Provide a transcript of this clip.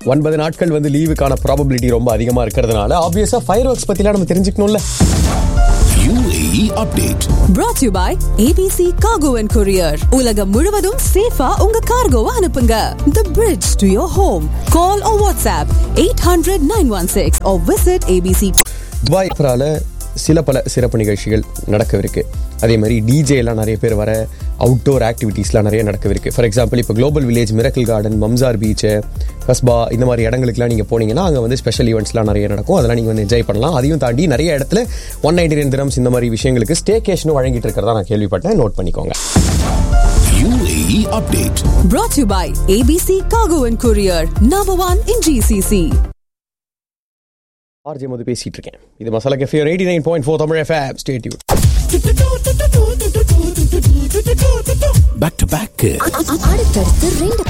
ஒன்பது நாட்கள் வந்து லீவுக்கான ப்ராபபிலிட்டி ரொம்ப அதிகமா இருக்கிறதுனால ஆப்வியஸா ஃபயர் ஒர்க்ஸ் பத்திலாம் நம்ம தெரிஞ்சுக்கணும்ல UAE update. brought to you by ABC Cargo and Courier. உலகம் முழுவதும் சேஃபா உங்க கார்கோவை அனுப்புங்க. The bridge to your home. Call or WhatsApp 800-916 or visit ABC. Dubai பரால சில பல சிறப்பு நிகழ்ச்சிகள் நடக்கவிருக்கு அதே மாதிரி டிஜே எல்லாம் நிறைய பேர் வர அவுட்டோர் ஆக்டிவிட்டீஸ்லாம் நிறைய நடக்கவிருக்கு ஃபார் எக்ஸாம்பிள் இப்போ global village miracle garden Mamzar beach Qasba இந்த மாதிரி இடங்களுக்குலாம் நீங்கள் போனீங்கன்னா அங்கே வந்து ஸ்பெஷல் ஈவெண்ட்ஸ்லாம் நிறைய நடக்கும் அதெல்லாம் நீங்கள் வந்து என்ஜாய் பண்ணலாம் அதையும் தாண்டி நிறைய இடத்துல ஒன் நைன்டி நைன் திரம்ஸ் இந்த மாதிரி விஷயங்களுக்கு ஸ்டேகேஷனும் வழங்கிட்டு இருக்கிறதா நான் கேள்விப்பட்டேன் நோட் பண்ணிக்கோங்க UAE update. Brought to you by ABC Cargo and Courier. Number one in GCC. RJ Madhu பேசிட்டு இருக்கேன் இது masala cafe eighty nine point four Tamil FM stay tuned Back to back. அடுத்தடுத்து ரெண்டு